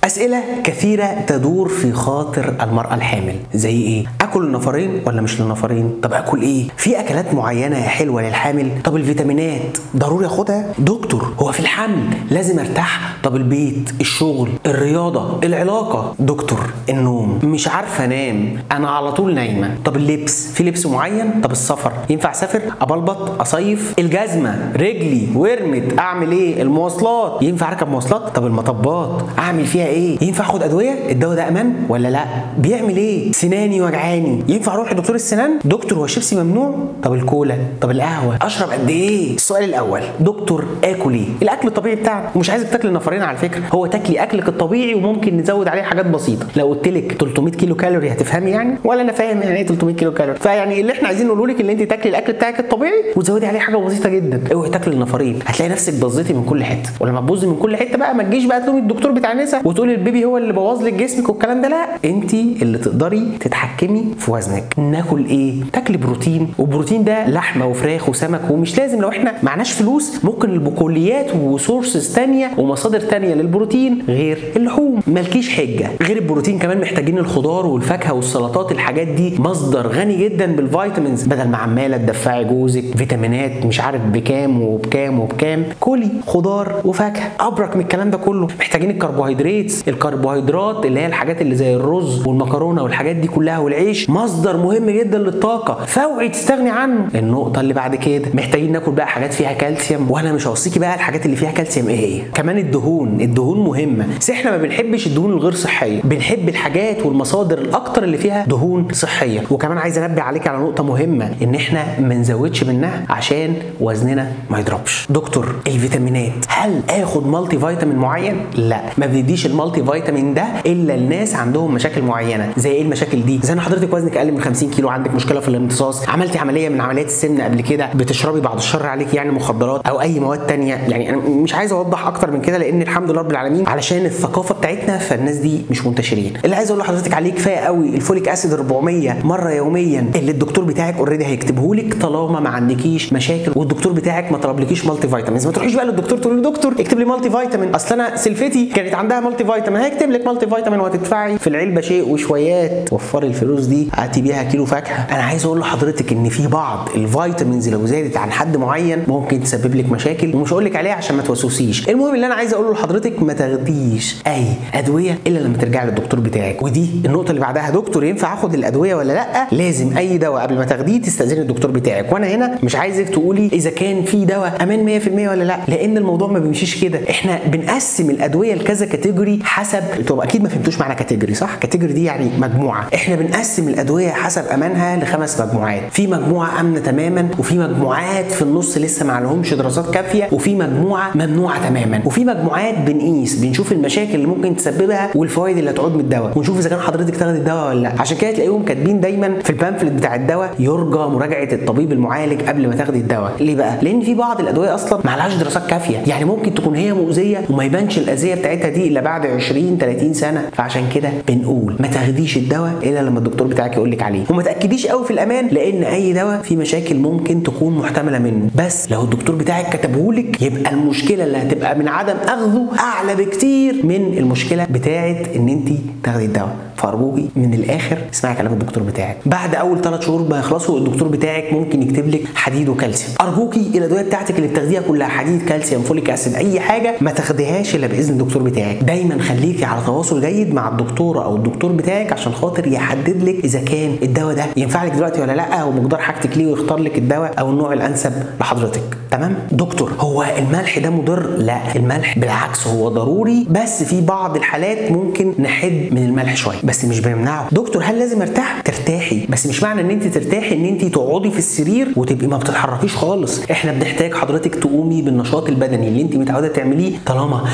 اسئله كثيره تدور في خاطر المراه الحامل زي ايه اكل النفرين ولا مش للنفرين طب اكل ايه في اكلات معينه حلوه للحامل طب الفيتامينات ضروري اخدها دكتور هو في الحمل لازم ارتاح طب البيت الشغل الرياضه العلاقه دكتور النوم مش عارفه انام انا على طول نايمه طب اللبس في لبس معين طب السفر ينفع اسافر ابلبط اصيف الجزمه رجلي ورمت اعمل ايه المواصلات ينفع اركب مواصلات طب المطبات اعمل فيها ايه ينفع اخد ادويه الدواء ده امان ولا لا بيعمل ايه سناني وجعاني ينفع اروح لدكتور السنان دكتور هو الشيبسي ممنوع طب الكولا طب القهوه اشرب قد ايه السؤال الاول دكتور اكل ايه الاكل الطبيعي بتاعنا ومش عايزك تاكل نفرين على فكره هو تاكلي اكلك الطبيعي وممكن نزود عليه حاجات بسيطه لو قلت لك 300 كيلو كالوري هتفهمي يعني ولا انا فاهم يعني ايه 300 كيلو كالوري فيعني اللي احنا عايزين نقوله لك ان انت تاكلي الاكل بتاعك الطبيعي وتزودي عليه حاجه بسيطه جدا اوعي تاكلي النفرين هتلاقي نفسك بظيتي من كل حته ولما تبوظي من كل حته بقى ما تجيش بقى تلومي الدكتور بتاع النساء وتقولي البيبي هو اللي بوظ لك جسمك والكلام ده لا انت اللي تقدري تتحكمي في وزنك ناكل ايه تاكلي بروتين والبروتين ده لحمه وفراخ وسمك ومش لازم لو احنا معناش فلوس ممكن البقوليات وسورسز تانية ومصادر تانية للبروتين غير اللحوم مالكيش حجه غير البروتين كمان محتاجين الخضار والفاكهه والسلطات الحاجات دي مصدر غني جدا بالفيتامينز بدل ما عماله تدفعي جوزك فيتامينات مش عارف بكام وبكام وبكام كلي خضار وفاكهه ابرك من الكلام ده كله محتاجين الكربوهيدرات الكربوهيدرات اللي هي الحاجات اللي زي الرز والمكرونه والحاجات دي كلها والعيش مصدر مهم جدا للطاقه فاوعي تستغني عنه النقطه اللي بعد كده محتاجين ناكل بقى حاجات فيها كالسيوم وانا مش هوصيكي بقى الحاجات اللي فيها كالسيوم ايه هي كمان الدهون الدهون مهمه بس احنا ما بنحبش الدهون الغير صحيه بنحب الحاجات والمصادر الاكتر اللي فيها دهون صحيه وكمان عايز انبه عليك على نقطه مهمه ان احنا ما نزودش منها عشان وزننا ما يضربش دكتور الفيتامينات هل اخد مالتي فيتامين معين لا ما بنديش المالتي فيتامين ده الا الناس عندهم مشاكل معينه زي ايه المشاكل دي زي ان حضرتك وزنك اقل من 50 كيلو عندك مشكله في الامتصاص عملتي عمليه من عمليات السمن قبل كده بتشربي بعد الشر عليك يعني مخدرات او اي مواد تانية يعني انا مش عايز اوضح اكتر من كده لان الحمد لله رب العالمين علشان الثقافه بتاعتنا فالناس دي مش منتشرين اللي عايز اقول لحضرتك عليه كفايه قوي الفوليك اسيد 400 مره يوميا اللي الدكتور بتاعك اوريدي هيكتبه لك طالما ما عندكيش مشاكل والدكتور بتاعك ما طلبلكيش مالتي فيتامينز ما تروحيش بقى للدكتور تقول له دكتور اكتب لي مالتي فيتامين اصل انا سلفتي كانت عندها مالتي فيتامين هيكتب لك مالتي فيتامين وهتدفعي في العلبه شيء وشويات وفري الفلوس دي هاتي بيها كيلو فاكهه انا عايز اقول لحضرتك ان في بعض الفيتامينز لو زادت عن حد معين ممكن تسبب لك مشاكل ومش هقول لك عليها عشان ما توسوسيش المهم اللي انا عايز اقوله لحضرتك ما تاخديش اي ادويه الا لما ترجعي للدكتور بتاعك ودي النقطه اللي بعدها دكتور ينفع اخد الادويه ولا لا لازم اي دواء قبل ما تاخديه تستاذني الدكتور بتاعك وانا هنا مش عايزك تقولي اذا كان في دواء امان 100% ولا لا لان الموضوع ما بيمشيش كده احنا بنقسم الادويه لكذا كاتيجوري حسب انتوا اكيد ما فهمتوش معنى كاتيجوري صح كاتيجوري دي يعني مجموعه احنا بنقسم الادويه حسب امانها لخمس مجموعات في مجموعه امنه تماما وفي مجموعات في النص لسه ما لهمش دراسات كافيه وفي مجموعه ممنوعه تماما وفي مجموعات بنقيس بنشوف المشاكل اللي ممكن تسببها والفوائد اللي هتعود من الدواء ونشوف اذا كان حضرتك تاخد الدواء ولا لا عشان كده تلاقيهم كاتبين دايما في البامفلت بتاع الدواء يرجى مراجعه الطبيب المعالج قبل ما تاخدي الدواء ليه بقى لان في بعض الادويه اصلا ما لهاش دراسات كافيه يعني ممكن تكون هي مؤذيه وما يبانش الاذيه بتاعتها دي الا بعد 20 30 سنه فعشان كده بنقول ما تاخديش الدواء الا لما الدكتور بتاعك يقول لك عليه وما تاكديش قوي في الامان لان اي دواء فيه مشاكل ممكن تكون محتمله منه بس لو الدكتور بتاعك كتبه لك يبقى المشكله اللي هتبقى من عدم اخذه اعلى بكتير من المشكله بتاعه ان انت تاخدي الدواء فارجوكي من الاخر اسمعي كلام الدكتور بتاعك بعد اول ثلاث شهور ما يخلصوا الدكتور بتاعك ممكن يكتب لك حديد وكالسيوم ارجوكي الادويه بتاعتك اللي بتاخديها كلها حديد كالسيوم فوليك اسيد اي حاجه ما تاخديهاش الا باذن الدكتور بتاعك دايما خليكي على تواصل جيد مع الدكتوره او الدكتور بتاعك عشان خاطر يحدد لك اذا كان الدواء ده ينفع لك دلوقتي ولا لا ومقدار حاجتك ليه ويختار لك الدواء او النوع الانسب لحضرتك تمام دكتور هو الملح ده مضر لا الملح بالعكس هو ضروري بس في بعض الحالات ممكن نحد من الملح شويه بس مش بيمنعه دكتور هل لازم ارتاح ترتاحي بس مش معنى ان انت ترتاحي ان انت تقعدي في السرير وتبقي ما بتتحركيش خالص احنا بنحتاج حضرتك تقومي بالنشاط البدني اللي انت متعوده تعمليه طالما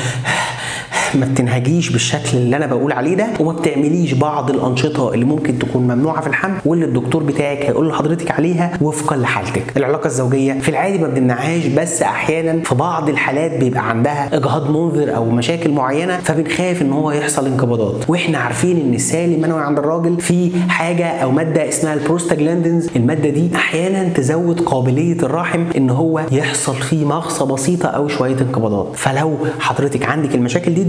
ما بتنهجيش بالشكل اللي انا بقول عليه ده وما بتعمليش بعض الانشطه اللي ممكن تكون ممنوعه في الحمل واللي الدكتور بتاعك هيقول لحضرتك عليها وفقا لحالتك العلاقه الزوجيه في العادي ما بنمنعهاش بس احيانا في بعض الحالات بيبقى عندها اجهاض منذر او مشاكل معينه فبنخاف ان هو يحصل انقباضات واحنا عارفين ان السائل المنوي عند الراجل في حاجه او ماده اسمها البروستاجلاندينز الماده دي احيانا تزود قابليه الرحم ان هو يحصل فيه مغصه بسيطه او شويه انقباضات فلو حضرتك عندك المشاكل دي الدكتور بتاعك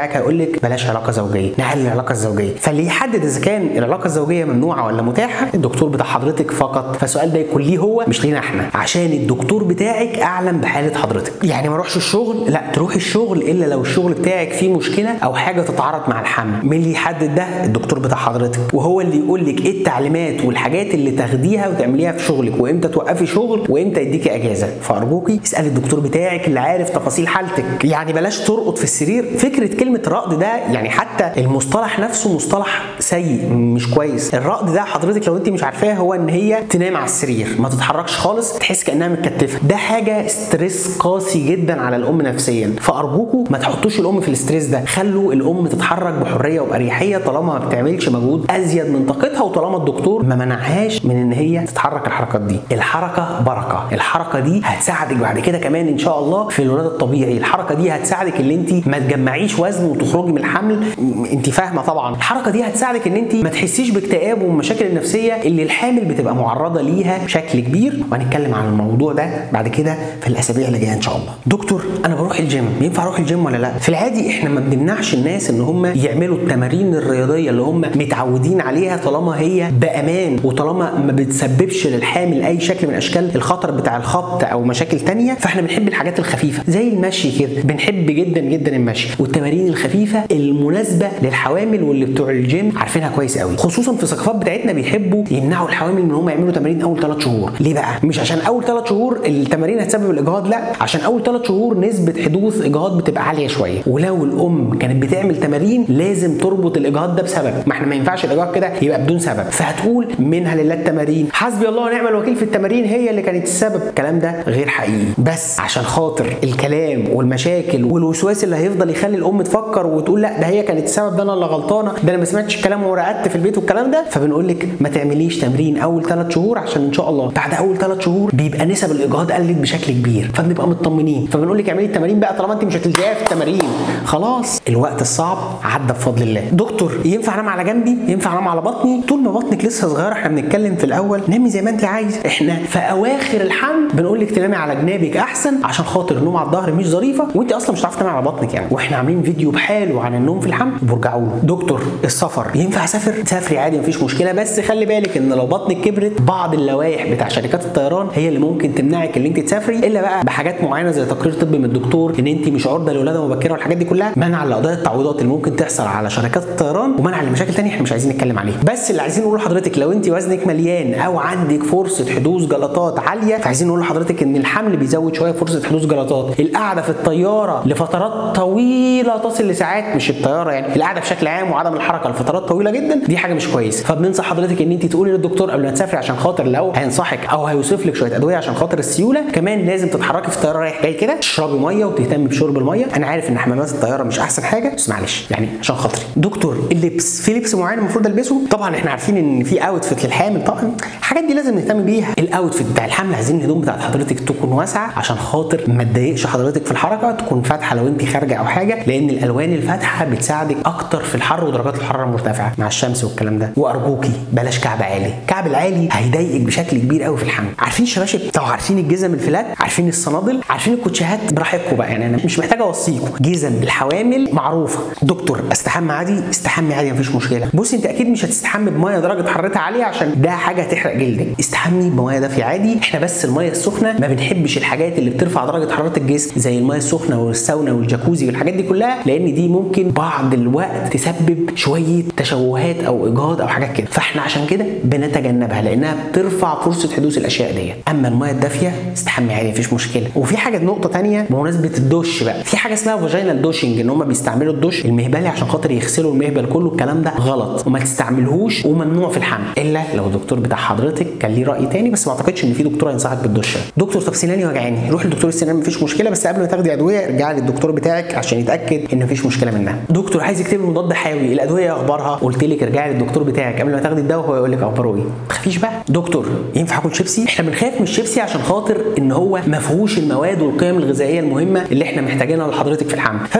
بتاعك هيقول لك بلاش علاقه زوجيه نقلل العلاقه الزوجيه فاللي يحدد اذا كان العلاقه الزوجيه ممنوعه ولا متاحه الدكتور بتاع حضرتك فقط فالسؤال ده يكون ليه هو مش لينا احنا عشان الدكتور بتاعك اعلم بحاله حضرتك يعني ما اروحش الشغل لا تروحي الشغل الا لو الشغل بتاعك فيه مشكله او حاجه تتعارض مع الحمل مين اللي يحدد ده الدكتور بتاع حضرتك وهو اللي يقول لك ايه التعليمات والحاجات اللي تاخديها وتعمليها في شغلك وامتى توقفي شغل وامتى يديكي اجازه فارجوكي اسالي الدكتور بتاعك اللي عارف تفاصيل حالتك يعني بلاش ترقد في السرير فكره كلمه رقد ده يعني حتى المصطلح نفسه مصطلح سيء مش كويس الرقد ده حضرتك لو انت مش عارفاه هو ان هي تنام على السرير ما تتحركش خالص تحس كانها متكتفه ده حاجه ستريس قاسي جدا على الام نفسيا فارجوكوا ما تحطوش الام في الاستريس ده خلوا الام تتحرك بحريه وباريحيه طالما ما بتعملش مجهود ازيد من طاقتها وطالما الدكتور ما منعهاش من ان هي تتحرك الحركات دي الحركه بركه الحركه دي هتساعدك بعد كده كمان ان شاء الله في الولاده الطبيعي الحركه دي هتساعدك ان انت ما تجمعيش وزن وتخرجي من الحمل انت فاهمه طبعا الحركه دي هتساعدك ان انت ما تحسيش باكتئاب والمشاكل النفسيه اللي الحامل بتبقى معرضه ليها بشكل كبير وهنتكلم عن الموضوع ده بعد كده في الاسابيع اللي جايه ان شاء الله دكتور انا بروح الجيم ينفع اروح الجيم ولا لا في العادي احنا ما بنمنعش الناس ان هم يعملوا التمارين الرياضيه اللي هم متعودين عليها طالما هي بامان وطالما ما بتسببش للحامل اي شكل من اشكال الخطر بتاع الخبط او مشاكل تانية فاحنا بنحب الحاجات الخفيفه زي المشي كده بنحب جدا جدا المشي والتمارين الخفيفه المناسبه للحوامل واللي بتوع الجيم عارفينها كويس قوي خصوصا في الثقافات بتاعتنا بيحبوا يمنعوا الحوامل ان هم يعملوا تمارين اول ثلاث شهور ليه بقى مش عشان اول ثلاث شهور التمارين هتسبب الاجهاض لا عشان اول ثلاث شهور نسبه حدوث اجهاض بتبقى عاليه شويه ولو الام كانت بتعمل تمارين لازم تربط الاجهاض ده بسبب ما احنا ما ينفعش الاجهاض كده يبقى بدون سبب فهتقول منها لله التمارين حسبي الله ونعم الوكيل في التمارين هي اللي كانت السبب الكلام ده غير حقيقي بس عشان خاطر الكلام والمشاكل والوسواس اللي هيفضل يخلي الام تفكر وتقول لا ده هي كانت السبب ده انا اللي غلطانه ده انا ما سمعتش الكلام ورقدت في البيت والكلام ده فبنقول لك ما تعمليش تمرين اول ثلاث شهور عشان ان شاء الله بعد اول ثلاث شهور بيبقى نسب الاجهاض قلت بشكل كبير فبنبقى مطمنين فبنقول لك اعملي التمارين بقى طالما انت مش هتلجئي في التمارين خلاص الوقت الصعب عدى بفضل الله دكتور ينفع انام على جنبي ينفع انام على بطني طول ما بطنك لسه صغيره احنا بنتكلم في الاول نامي زي ما انت عايزه احنا في اواخر الحمل بنقول لك تنامي على جنابك احسن عشان خاطر النوم على الظهر مش ظريفه وانت اصلا مش هتعرفي تنامي على بطنك يعني واحنا عاملين فيديو بحاله عن النوم في الحمل برجعوا له دكتور السفر ينفع اسافر سافري عادي مفيش مشكله بس خلي بالك ان لو بطنك كبرت بعض اللوائح بتاع شركات الطيران هي اللي ممكن تمنعك ان انت تسافري الا بقى بحاجات معينه زي تقرير طبي من الدكتور ان انت مش عرضه لولاده مبكره والحاجات دي كلها منع لقضايا التعويضات اللي ممكن تحصل على شركات الطيران ومنع لمشاكل تانية احنا مش عايزين نتكلم عليها بس اللي عايزين نقول لحضرتك لو انت وزنك مليان او عندك فرصه حدوث جلطات عاليه فعايزين نقول لحضرتك ان الحمل بيزود شويه فرصه حدوث جلطات القعده في الطياره لفترات طويله تصل لساعات مش الطياره يعني القعده بشكل عام وعدم الحركه لفترات طويله جدا دي حاجه مش كويسه فبننصح حضرتك ان انت تقولي للدكتور قبل ما تسافري عشان خاطر لو هينصحك او هيوصف لك شويه ادويه عشان خاطر السيوله كمان لازم تتحركي في الطياره رايح جاي كده تشربي ميه وتهتمي بشرب الميه انا عارف ان حمامات الطياره مش احسن حاجه بس معلش يعني عشان خاطري دكتور اللبس في لبس معين المفروض البسه طبعا احنا عارفين ان في اوتفيت للحامل طبعا الحاجات دي لازم نهتم بيها الاوتفيت بتاع الحمل عايزين الهدوم بتاعت حضرتك تكون واسعه عشان خاطر ما تضايقش حضرتك في الحركه تكون فاتحه لو انت خارجه او حاجه لان الالوان الفاتحه بتساعدك اكتر في الحر ودرجات الحراره المرتفعه مع الشمس والكلام ده وارجوكي بلاش كعب عالي الكعب العالي هيضايقك بشكل كبير قوي في الحمل عارفين الشباشب لو عارفين الجزم الفلات عارفين الصنادل عارفين الكوتشيهات براحتكم بقى يعني انا مش محتاج اوصيكم جزم الحوامل معروفه دكتور استحمى عادي استحمي عادي مفيش مشكله بصي انت اكيد مش هتستحمي بميه درجه حرارتها عاليه عشان ده حاجه هتحرق جلدك استحمي بميه دافيه عادي احنا بس الميه السخنه ما بنحبش الحاجات اللي بترفع درجه حراره الجسم زي الميه السخنه والساونا والجاكوزي والحاجات دي كلها لان دي ممكن بعض الوقت تسبب شويه تشوهات او اجهاض او حاجات كده فاحنا عشان كده بنتجنبها لانها بترفع فرصه حدوث الاشياء دي اما الميه الدافيه استحمي عادي مفيش مشكله وفي حاجه نقطه تانية بمناسبه الدش بقى في حاجه اسمها فاجينال دوشنج ان هم بيستعملوا الدش المهبلي عشان خاطر يغسلوا المهبل كله الكلام ده غلط وما تستعملهوش وممنوع في الحمل الا لو الدكتور بتاع حضرتك كان ليه راي تاني بس ما اعتقدش ان في دكتور هينصحك بالدش دكتور طب سناني وجعاني روح لدكتور السنان مفيش مشكله بس قبل ما تاخدي ادويه ارجعي للدكتور بتاعك عشان يتاكد ان مفيش مشكله منها دكتور عايز يكتب لي مضاد حيوي الادويه اخبارها قلت لك ارجعي للدكتور بتاعك قبل ما تاخدي الدواء هو يقول لك اخباره ايه ما تخافيش بقى دكتور ينفع اكل شيبسي احنا بنخاف من الشيبسي عشان خاطر ان هو ما فيهوش المواد والقيم الغذائيه المهمه اللي احنا محتاجينها لحضرتك في الحمل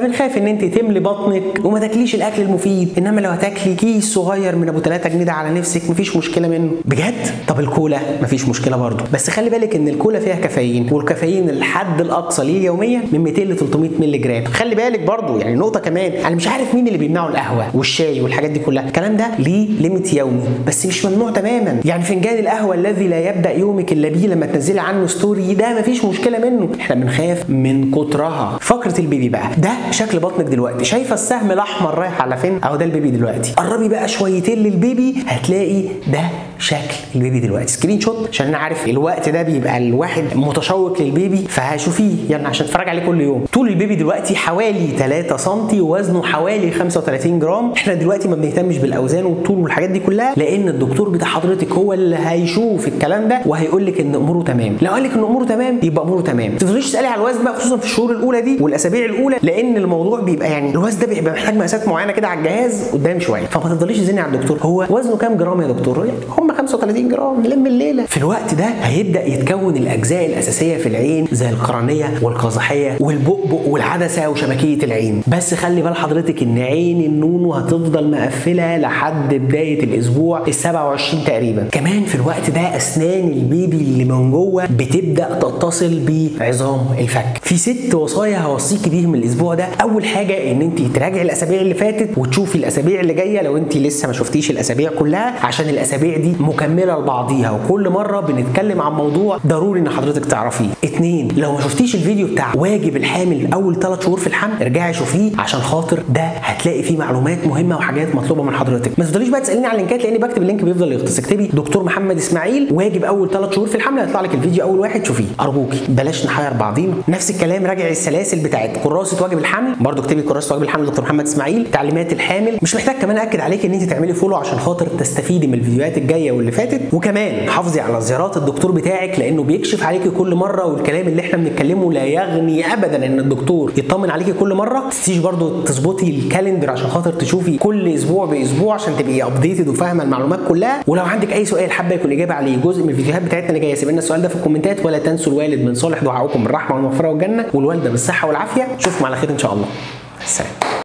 فبنخاف ان انت تملي بطنك وما تاكليش الاكل المفيد انما لو هتاكلي كيس صغير من ابو 3 جنيه ده على نفسك مفيش مشكله منه بجد طب الكولا مفيش مشكله برضه بس خلي بالك ان الكولا فيها كافيين والكافيين الحد الاقصى ليه يوميا من 200 ل 300 مللي جرام خلي بالك برضه يعني نقطه كمان انا مش عارف مين اللي بيمنعوا القهوه والشاي والحاجات دي كلها الكلام ده ليه ليميت يومي بس مش ممنوع تماما يعني فنجان القهوه الذي لا يبدا يومك الا بيه لما تنزلي عنه ستوري ده مفيش مشكله منه احنا بنخاف من كترها فقره البيبي بقى ده شكل بطنك دلوقتي شايفه السهم الاحمر رايح على فين اهو ده البيبي دلوقتي قربي بقى شويتين للبيبي هتلاقي ده شكل البيبي دلوقتي سكرين شوت عشان انا عارف الوقت ده بيبقى الواحد متشوق للبيبي فهشوفيه يلا عشان تتفرج عليه كل يوم طول البيبي دلوقتي حوالي 3 سم ووزنه حوالي 35 جرام احنا دلوقتي ما بنهتمش بالاوزان والطول والحاجات دي كلها لان الدكتور بتاع حضرتك هو اللي هيشوف الكلام ده وهيقول لك ان اموره تمام لو قال لك ان اموره تمام يبقى اموره تمام ما تفضليش تسالي على الوزن بقى خصوصا في الشهور الاولى دي والاسابيع الاولى لان الموضوع بيبقى يعني الوزن ده بيبقى محتاج مقاسات معينه كده على الجهاز قدام شويه فما تفضليش تزني على الدكتور هو وزنه كام جرام يا دكتور هم 35 جرام لم الليله في الوقت ده هيبدا يتكون الاجزاء الاساسيه في العين زي القرنيه والقزحيه والبؤبؤ والعدسه وشبكيه العين بس خلي بال حضرتك ان عين النونو هتفضل مقفله لحد بدايه الاسبوع ال 27 تقريبا كمان في الوقت ده اسنان البيبي اللي من جوه بتبدا تتصل بعظام الفك في ست وصايا هوصيكي بيهم الاسبوع ده اول حاجه ان انت تراجعي الاسابيع اللي فاتت وتشوفي الاسابيع اللي جايه لو انت لسه ما شفتيش الاسابيع كلها عشان الاسابيع دي مكمله لبعضيها وكل مره بنتكلم عن موضوع ضروري ان حضرتك تعرفيه اتنين لو ما شفتيش الفيديو بتاع واجب الحامل اول ثلاث شهور في الحمل ارجعي شوفيه عشان خاطر ده هتلاقي فيه معلومات مهمه وحاجات مطلوبه من حضرتك ما تفضليش بقى تساليني على اللينكات لاني بكتب اللينك بيفضل يغطس اكتبي دكتور محمد اسماعيل واجب اول ثلاث شهور في الحمل هيطلع لك الفيديو اول واحد شوفيه ارجوكي بلاش نحير بعضينا نفس الكلام راجع السلاسل بتاعت كراسه واجب الحمل برضو اكتبي كراسه واجب الحمل دكتور محمد اسماعيل تعليمات الحامل مش محتاج كمان اكد عليك ان انت تعملي فولو عشان خاطر تستفيدي من الفيديوهات الجايه واللي فاتت وكمان حافظي على زيارات الدكتور بتاعك لانه بيكشف عليكي كل مره والكلام اللي احنا بنتكلمه لا يغني ابدا ان الدكتور يطمن عليكي كل مره تنسيش برضو تظبطي الكالندر عشان خاطر تشوفي كل اسبوع باسبوع عشان تبقي ابديتد وفاهمه المعلومات كلها ولو عندك اي سؤال حابه يكون الاجابه عليه جزء من الفيديوهات بتاعتنا اللي جايه سيب لنا السؤال ده في الكومنتات ولا تنسوا الوالد من صالح دعائكم بالرحمه والمغفره والجنه والوالده بالصحه والعافيه اشوفكم على خير ان شاء الله السلام